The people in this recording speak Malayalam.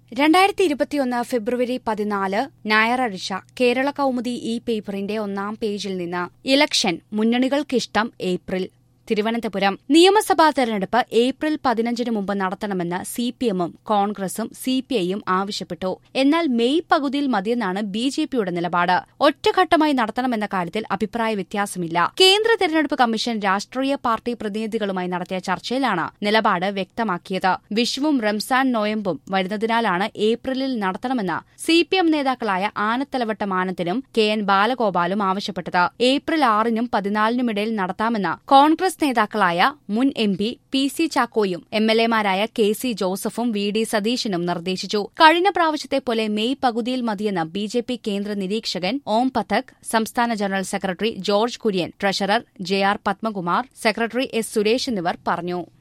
രണ്ടായിരത്തി ഇരുപത്തിയൊന്ന് ഫെബ്രുവരി പതിനാല് ഞായറാഴ്ച കേരള കൗമുദി ഈ പേപ്പറിന്റെ ഒന്നാം പേജിൽ നിന്ന് ഇലക്ഷൻ മുന്നണികൾക്കിഷ്ടം ഏപ്രിൽ തിരുവനന്തപുരം നിയമസഭാ തെരഞ്ഞെടുപ്പ് ഏപ്രിൽ പതിനഞ്ചിന് മുമ്പ് നടത്തണമെന്ന് സിപിഎമ്മും കോൺഗ്രസും സിപിഐയും ആവശ്യപ്പെട്ടു എന്നാൽ മെയ് പകുതിയിൽ മതിയെന്നാണ് ബി ജെ പിയുടെ നിലപാട് ഒറ്റഘട്ടമായി നടത്തണമെന്ന കാര്യത്തിൽ അഭിപ്രായ വ്യത്യാസമില്ല കേന്ദ്ര തെരഞ്ഞെടുപ്പ് കമ്മീഷൻ രാഷ്ട്രീയ പാർട്ടി പ്രതിനിധികളുമായി നടത്തിയ ചർച്ചയിലാണ് നിലപാട് വ്യക്തമാക്കിയത് വിഷുവും റംസാൻ നോയമ്പും വരുന്നതിനാലാണ് ഏപ്രിലിൽ നടത്തണമെന്ന് സിപിഎം നേതാക്കളായ ആനത്തലവട്ടം ആനന്ദിനും കെ എൻ ബാലഗോപാലും ആവശ്യപ്പെട്ടത് ഏപ്രിൽ ആറിനും പതിനാലിനുമിടയിൽ നടത്താമെന്ന് കോൺഗ്രസ് നേതാക്കളായ മുൻ എം പി പി സി ചാക്കോയും എം എൽ എമാരായ കെ സി ജോസഫും വി ഡി സതീശനും നിർദ്ദേശിച്ചു കഴിഞ്ഞ പ്രാവശ്യത്തെ പോലെ മെയ് പകുതിയിൽ മതിയെന്ന് ബി ജെ പി കേന്ദ്ര നിരീക്ഷകൻ ഓം പഥക് സംസ്ഥാന general secretary George Kurian treasurer J R Padmakumar secretary S Suresh എന്നിവർ പറഞ്ഞു